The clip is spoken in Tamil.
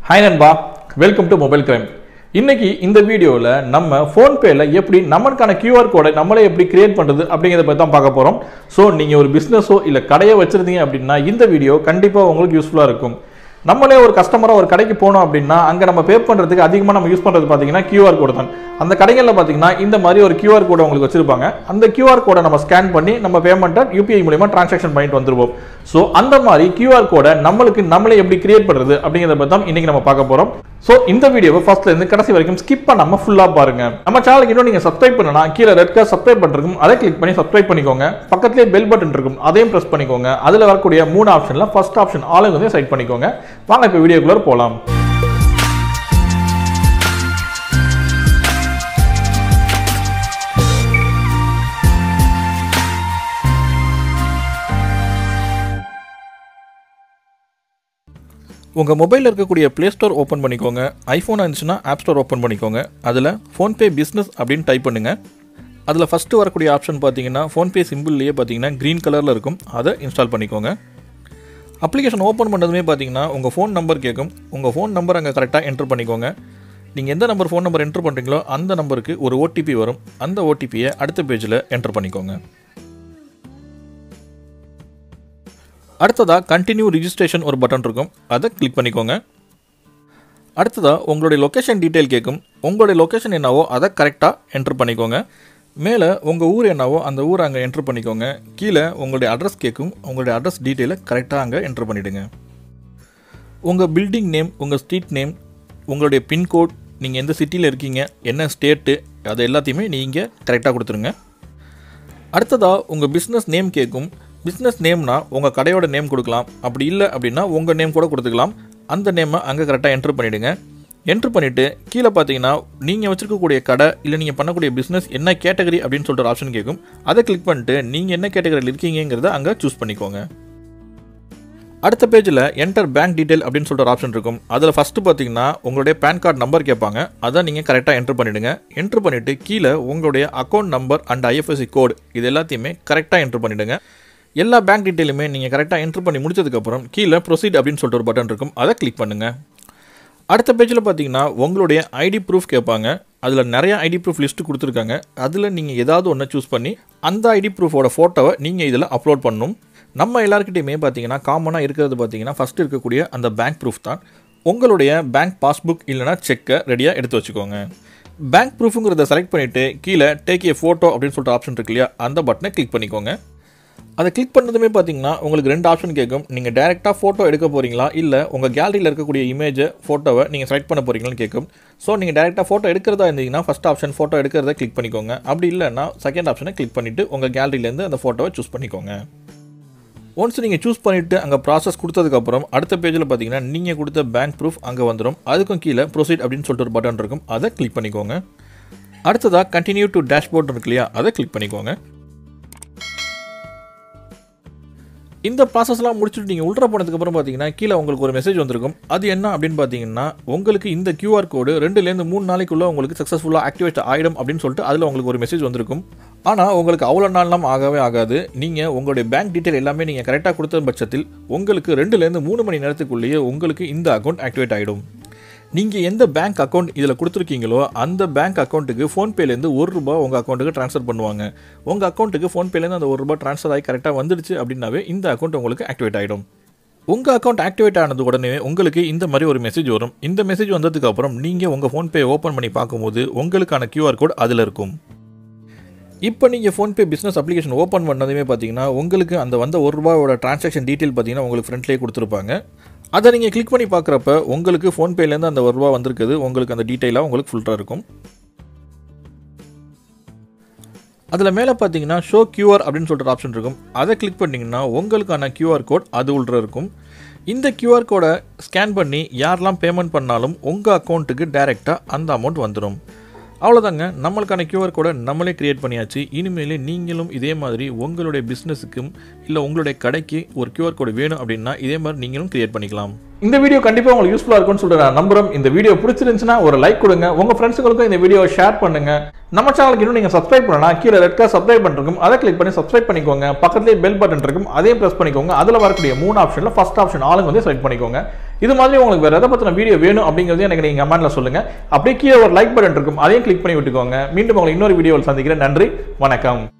ஹாய் நண்பா வெல்கம் டு மொபைல் கிரைம் இன்னைக்கு இந்த வீடியோவில் நம்ம ஃபோன்பேல எப்படி நம்மளுக்கான கியூஆர் கோடை நம்மளே எப்படி கிரியேட் பண்ணுறது அப்படிங்கிறத பற்றி தான் பார்க்க போகிறோம் ஸோ நீங்கள் ஒரு பிஸ்னஸோ இல்லை கடையை வச்சுருந்தீங்க அப்படின்னா இந்த வீடியோ கண்டிப்பாக உங்களுக்கு யூஸ்ஃபுல்லாக இருக்கும் நம்மளே ஒரு கஸ்டமராக ஒரு கடைக்கு போனோம் அப்படின்னா அங்கே நம்ம பே பண்ணுறதுக்கு அதிகமாக நம்ம யூஸ் பண்ணுறது பார்த்தீங்கன்னா கியூஆர் கோடு தான் அந்த கடைகளில் பார்த்தீங்கன்னா இந்த மாதிரி ஒரு கியூஆர் கோடை உங்களுக்கு வச்சிருப்பாங்க அந்த கியூஆர் கோடை நம்ம ஸ்கேன் பண்ணி நம்ம பேமெண்ட்டை யூபிஐ மூலியமாக ட்ரான்சாக்ஷன் பண்ணிட்டு வந்துருவோம் ஸோ அந்த மாதிரி கியூஆர் கோடை நம்மளுக்கு நம்மளே எப்படி கிரியேட் பண்ணுறது அப்படிங்கிறத பற்றி தான் இன்னைக்கு நம்ம பார்க்க போகிறோம் ஸோ இந்த வீடியோவை ஃபர்ஸ்ட்ல இருந்து கடைசி வரைக்கும் ஸ்கிப் பண்ணாம ஃபுல்லாக பாருங்க நம்ம சேனலுக்கு இன்னும் நீங்க சப்ஸ்கிரைப் பண்ணனா கீழே ரெட் கலர் சப்ஸ்கிரைப் பண்ணிருக்கும் அதை கிளிக் பண்ணி சப்ஸ்கிரைப் பண்ணிக்கோங்க பக்கத்துலேயே பெல் பட்டன் இருக்கும் அதையும் பிரஸ் பண்ணிக்கோங்க அதில் வரக்கூடிய மூணு ஆப்ஷன்ல ஃபர்ஸ்ட் ஆப்ஷன் ஆளுங்க வந்து செட் பண்ணிக்கோங்க வாங்க இப்போ வீடியோக்குள்ள போகலாம் உங்கள் மொபைலில் இருக்கக்கூடிய ப்ளே ஸ்டோர் ஓப்பன் பண்ணிக்கோங்க ஐஃபோன் இருந்துச்சுன்னா ஆப் ஸ்டோர் ஓப்பன் பண்ணிக்கோங்க அதில் ஃபோன்பே பிஸ்னஸ் அப்படின்னு டைப் பண்ணுங்கள் அதில் ஃபஸ்ட்டு வரக்கூடிய ஆப்ஷன் பார்த்தீங்கன்னா ஃபோன்பே சிம்பிள்லேயே பார்த்தீங்கன்னா க்ரீன் கலரில் இருக்கும் அதை இன்ஸ்டால் பண்ணிக்கோங்க அப்ளிகேஷன் ஓப்பன் பண்ணதுமே பார்த்தீங்கன்னா உங்கள் ஃபோன் நம்பர் கேட்கும் உங்கள் ஃபோன் நம்பர் அங்கே கரெக்டாக என்ட்ரு பண்ணிக்கோங்க நீங்கள் எந்த நம்பர் ஃபோன் நம்பர் என்ட்ரு பண்ணுறீங்களோ அந்த நம்பருக்கு ஒரு ஓடிபி வரும் அந்த ஓடிபியை அடுத்த பேஜில் என்ட்ரு பண்ணிக்கோங்க அடுத்ததாக கண்டினியூ ரிஜிஸ்ட்ரேஷன் ஒரு பட்டன் இருக்கும் அதை கிளிக் பண்ணிக்கோங்க அடுத்ததாக உங்களுடைய லொக்கேஷன் டீட்டெயில் கேட்கும் உங்களுடைய லொக்கேஷன் என்னவோ அதை கரெக்டாக என்ட்ரு பண்ணிக்கோங்க மேலே உங்கள் ஊர் என்னவோ அந்த ஊரை அங்கே என்ட்ரு பண்ணிக்கோங்க கீழே உங்களுடைய அட்ரஸ் கேட்கும் உங்களுடைய அட்ரஸ் டீட்டெயிலை கரெக்டாக அங்கே என்ட்ரு பண்ணிவிடுங்க உங்கள் பில்டிங் நேம் உங்கள் ஸ்ட்ரீட் நேம் உங்களுடைய பின்கோட் நீங்கள் எந்த சிட்டியில் இருக்கீங்க என்ன ஸ்டேட்டு அது எல்லாத்தையுமே நீங்கள் கரெக்டாக கொடுத்துருங்க அடுத்ததாக உங்கள் பிஸ்னஸ் நேம் கேட்கும் பிஸ்னஸ் நேம்னா உங்கள் கடையோட நேம் கொடுக்கலாம் அப்படி இல்லை அப்படின்னா உங்கள் நேம் கூட கொடுத்துக்கலாம் அந்த நேமை அங்கே கரெக்டாக என்ட்ரு பண்ணிவிடுங்க என்ட்ரு பண்ணிவிட்டு கீழே பார்த்தீங்கன்னா நீங்கள் வச்சிருக்கக்கூடிய கடை இல்லை நீங்கள் பண்ணக்கூடிய பிஸ்னஸ் என்ன கேட்டகரி அப்படின்னு சொல்லிட்டு ஒரு ஆப்ஷன் கேட்கும் அதை கிளிக் பண்ணிட்டு நீங்கள் என்ன கேட்டகரியில் இருக்கீங்கிறத அங்கே சூஸ் பண்ணிக்கோங்க அடுத்த பேஜில் என்டர் பேங்க் டீடைல் அப்படின்னு சொல்லிட்டு ஒரு ஆப்ஷன் இருக்கும் அதில் ஃபஸ்ட்டு பார்த்தீங்கன்னா உங்களுடைய பேன் கார்டு நம்பர் கேட்பாங்க அதை நீங்கள் கரெக்டாக என்ட்ரு பண்ணிவிடுங்க என்ட்ரு பண்ணிவிட்டு கீழே உங்களுடைய account number and IFSC code இது எல்லாத்தையுமே கரெக்டாக என்ட்ரு பண்ணிவிடுங்க எல்லா பேங்க் டீட்டெயிலுமே நீங்கள் கரெக்டாக என்ட்ரு பண்ணி முடிச்சதுக்கப்புறம் கீழே ப்ரொசீட் அப்படின்னு சொல்லிட்டு ஒரு பட்டன் இருக்கும் அதை கிளிக் பண்ணுங்கள் அடுத்த பேஜில் பார்த்தீங்கன்னா உங்களுடைய ஐடி ப்ரூஃப் கேட்பாங்க அதில் நிறைய ஐடி ப்ரூஃப் லிஸ்ட்டு கொடுத்துருக்காங்க அதில் நீங்கள் ஏதாவது ஒன்று சூஸ் பண்ணி அந்த ஐடி ப்ரூஃபோட ஃபோட்டோவை நீங்கள் இதில் அப்லோட் பண்ணணும் நம்ம எல்லாருக்கிட்டையுமே பார்த்தீங்கன்னா காமனாக இருக்கிறது பார்த்தீங்கன்னா ஃபஸ்ட்டு இருக்கக்கூடிய அந்த பேங்க் ப்ரூஃப் தான் உங்களுடைய பேங்க் பாஸ்புக் இல்லைனா செக்கை ரெடியாக எடுத்து வச்சுக்கோங்க பேங்க் ப்ரூஃபுங்கிறத செலக்ட் பண்ணிவிட்டு கீழே டேக் ஏ ஃபோட்டோ அப்படின்னு சொல்லிட்டு ஆப்ஷன் இருக்கு இல்லையா அந்த பட்டனை கிளிக் பண்ணிக்கோங்க அதை கிளிக் பண்ணதுமே பார்த்தீங்கன்னா உங்களுக்கு ரெண்டு ஆப்ஷன் கேட்கும் நீங்கள் டேரெக்டாக ஃபோட்டோ எடுக்க போகிறீங்களா இல்லை உங்கள் கேலரியில் இருக்கக்கூடிய இமேஜை ஃபோட்டோவை நீங்கள் செலக்ட் பண்ண போகிறீங்களான்னு கேட்கும் ஸோ நீங்கள் டேரெக்டாக ஃபோட்டோ எடுக்கிறதா இருந்தீங்கன்னா ஃபஸ்ட் ஆப்ஷன் ஃபோட்டோ எடுக்கிறத கிளிக் பண்ணிக்கோங்க அப்படி இல்லைன்னா செகண்ட் ஆப்ஷனை கிளிக் பண்ணிவிட்டு உங்கள் கேலரியிலேருந்து அந்த ஃபோட்டோவை சூஸ் பண்ணிக்கோங்க ஒன்ஸ் நீங்கள் சூஸ் பண்ணிவிட்டு அங்கே ப்ராசஸ் கொடுத்ததுக்கப்புறம் அடுத்த பேஜில் பார்த்தீங்கன்னா நீங்கள் கொடுத்த பேங்க் ப்ரூஃப் அங்கே வந்துடும் அதுக்கும் கீழே ப்ரொசீட் அப்படின்னு சொல்லிட்டு ஒரு பட்டன் இருக்கும் அதை கிளிக் பண்ணிக்கோங்க அடுத்ததாக கண்டினியூ டு டேஷ்போர்ட் இருக்கு இல்லையா அதை கிளிக் பண்ணிக்கோங்க இந்த ப்ராசஸ்லாம் முடிச்சுட்டு நீங்கள் உள்ள போனதுக்கப்புறம் பார்த்தீங்கன்னா கீழே உங்களுக்கு ஒரு மெசேஜ் வந்திருக்கும் அது என்ன அப்படின்னு பார்த்தீங்கன்னா உங்களுக்கு இந்த கியூஆர் கோடு ரெண்டுலேருந்து மூணு நாளைக்குள்ளே உங்களுக்கு சக்ஸஸ்ஃபுல்லாக ஆக்டிவேட் ஆகிடும் அப்படின்னு சொல்லிட்டு அதில் உங்களுக்கு ஒரு மெசேஜ் வந்திருக்கும் ஆனால் உங்களுக்கு அவ்வளோ நாள்லாம் ஆகவே ஆகாது நீங்கள் உங்களுடைய பேங்க் டீட்டெயில் எல்லாமே நீங்கள் கரெக்டாக கொடுத்த பட்சத்தில் உங்களுக்கு ரெண்டுலேருந்து மூணு மணி நேரத்துக்குள்ளேயே உங்களுக்கு இந்த அக்கௌண்ட் ஆக்டிவேட் ஆகிடும் நீங்கள் எந்த பேங்க் அக்கௌண்ட் இதில் கொடுத்துருக்கீங்களோ அந்த பேங்க் அக்கௌண்ட்டுக்கு ஃபோன்பேலேருந்து ஒரு ரூபா உங்கள் அக்கௌண்ட்டுக்கு ட்ரான்ஸ்ஃபர் பண்ணுவாங்க உங்கள் அக்கௌண்ட்டுக்கு ஃபோன்பேலேருந்து அந்த ஒரு ரூபா ட்ரான்ஸ்ஃபர் ஆகி கரெக்டாக வந்துடுச்சு அப்படின்னாவே இந்த அக்கௌண்ட் உங்களுக்கு ஆக்டிவேட் ஆகிடும் உங்கள் அக்கௌண்ட் ஆக்டிவேட் ஆனது உடனே உங்களுக்கு இந்த மாதிரி ஒரு மெசேஜ் வரும் இந்த மெசேஜ் வந்ததுக்கு அப்புறம் நீங்கள் உங்கள் ஃபோன்பே ஓப்பன் பண்ணி பார்க்கும்போது உங்களுக்கான கியூஆர் கோட் அதில் இருக்கும் இப்போ நீங்கள் ஃபோன்பே பிஸ்னஸ் அப்ளிகேஷன் ஓப்பன் பண்ணதுமே பார்த்தீங்கன்னா உங்களுக்கு அந்த வந்த ஒரு ரூபாயோட ட்ரான்சாக்ஷன் டீட்டெயில் பார்த்தீங்கன்னா உங்களுக்கு ஃப்ரண்ட்லேயே கொடுத்துருப்பாங்க அதை நீங்கள் கிளிக் பண்ணி பார்க்குறப்ப உங்களுக்கு ஃபோன்பேலேருந்து அந்த ஒரு ரூபா வந்திருக்குது உங்களுக்கு அந்த டீட்டெயிலாக உங்களுக்கு ஃபுல்ட்டாக இருக்கும் அதில் மேலே பார்த்தீங்கன்னா ஷோ கியூஆர் அப்படின்னு சொல்லிட்டு ஆப்ஷன் இருக்கும் அதை கிளிக் பண்ணிங்கன்னா உங்களுக்கான கியூஆர் கோட் அது உள்ள இருக்கும் இந்த கியூஆர் கோடை ஸ்கேன் பண்ணி யாரெல்லாம் பேமெண்ட் பண்ணாலும் உங்கள் அக்கௌண்ட்டுக்கு டைரெக்டாக அந்த அமௌண்ட் வந்துடும் அவ்வளோதாங்க நம்மளுக்கான கியூஆர் கோடை நம்மளே கிரியேட் பண்ணியாச்சு இனிமேல் நீங்களும் இதே மாதிரி உங்களுடைய பிஸ்னஸுக்கும் இல்லை உங்களுடைய கடைக்கு ஒரு கியூஆர் கோடு வேணும் அப்படின்னா இதே மாதிரி நீங்களும் கிரியேட் பண்ணிக்கலாம் இந்த வீடியோ கண்டிப்பாக உங்களுக்கு யூஸ்ஃபுல்லாக இருக்கும்னு சொல்லிட்டு நான் நம்புறோம் இந்த வீடியோ பிடிச்சிருந்துச்சுன்னா ஒரு லைக் கொடுங்க உங்கள் ஃப்ரெண்ட்ஸுங்களுக்கும் இந்த வீடியோவை ஷேர் பண்ணுங்க நம்ம சேனலுக்கு இன்னும் நீங்கள் சப்ஸ்கிரைப் பண்ணனா கீழே ரெட் கலர் சப்ஸ்கிரைப் பண்ணிருக்கும் அதை கிளிக் பண்ணி சப்ஸ்கிரைப் பண்ணிக்கோங்க பக்கத்துலேயே பெல் பட்டன் இருக்கும் அதையும் ப்ரெஸ் பண்ணிக்கோங்க அதில் வரக்கூடிய மூணு ஆப்ஷனில் ஃபர்ஸ்ட் ஆப்ஷன் ஆளுங்க வந்து செலக்ட் பண்ணிக்கோங்க இது மாதிரி உங்களுக்கு வேறு எதை பற்றின வீடியோ வேணும் அப்படிங்கிறதையும் எனக்கு நீங்கள் கமெண்ட்டில் சொல்லுங்கள் அப்படியே கீழே ஒரு லைக் பட்டன் இருக்கும் அதையும் கிளிக் பண்ணி விட்டுக்கோங்க மீண்டும் உங்களை இன்னொரு வீடியோவில் சந்திக்கிறேன் நன்றி வணக்கம்